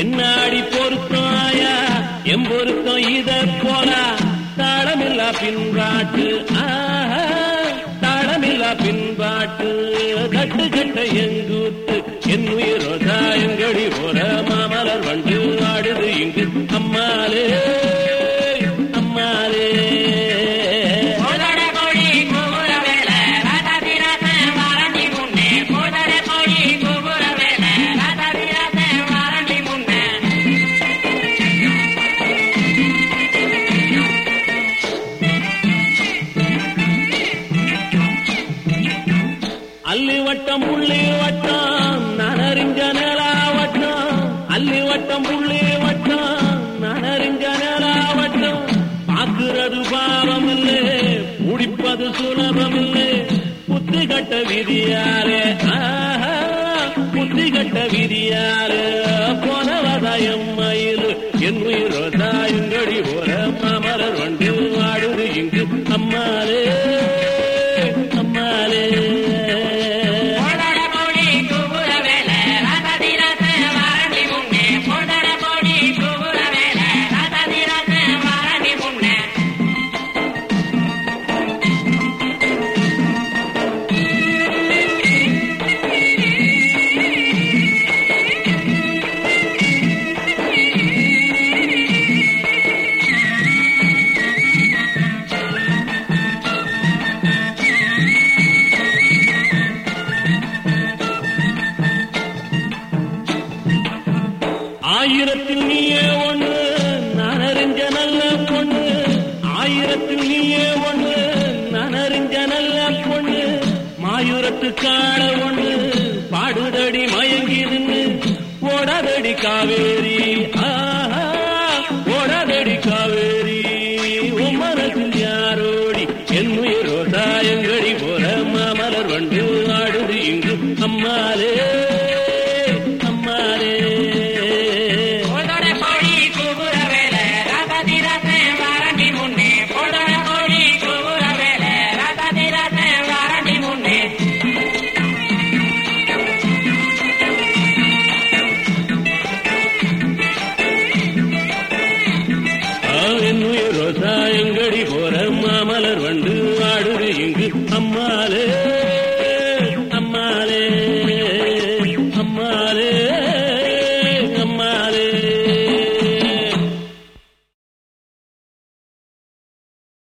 என்னாடி பொருத்தம் ஆயா எம் பொருத்தம் இத போலா தாளமில்லா பின்பாட்டு ஆஹா, தாளமில்லா பின்பாட்டு கட்டு கட்ட எங்கூத்து என் உயிரோதா எங்கடி போற மாமலர் வண்டு ஆடுது இங்கு அம்மாலே அம்மாலே போதட கோழி கூவுற வேலை ராதாதி ராசன் வாரண்டி முன்னே போதட கோழி கூவுற வேலை ராதாதி ராசன் வாரண்டி முன்னே அல்லி வட்டம் புள்ளி வட்டம் நனறிஞ்ச நிலா வட்டம் அல்லி வட்டம் புள்ளி வட்டம் நனறிஞ்ச நிலா வட்டம் பாக்குறது பாவம் இல்லை முடிப்பது சுலபம் இல்லை புத்தி கட்ட விதியாலே ஆஹா, புத்தி கட்ட விதியாலே போனவதாயம் மயில் என் உயிரோ தாயுங்கடி போற மாமலர் வண்டு ஆடுது இங்கு அம்மாலே அம்மாலே போதட கோழி கூவுற வேலை ராதாதி ராசன் வாரண்டி முன்னே போதட கோழி கூவுற வேலை ராதாதி ராசன் வாரண்டி முன்னே ஆயிரத்தில் நீயே ஒண்ணு நான் அறிஞ்ச நல்ல பொண்ணு ஆயிரத்தில் நீயே ஒண்ணு நான் அறிஞ்ச நல்ல பொண்ணு மாயூரத்து காண ஒண்ணு பாடுதடி மயங்கி நின்னு ஓடாதடி காவேரி ஆஹா ஓடாதடி காவேரி உன் மனசில் யாரோடி என் உயிரோ தாயங்கடி போற மாமலர் வண்டு ஆடுது இங்கு அம்மாலே அம்மாலே போதட கோழி கூவுற வேலை ராதாதி ராசன் வாரண்டி முன்னே போதட கோழி கூவுற வேலை ராதாதி ராசன் வாரண்டி முன்னே என்னுயிர் ரோசா எங்கடி போற மாமலர் வண்டு ஆடுது இங்கு அம்மாலே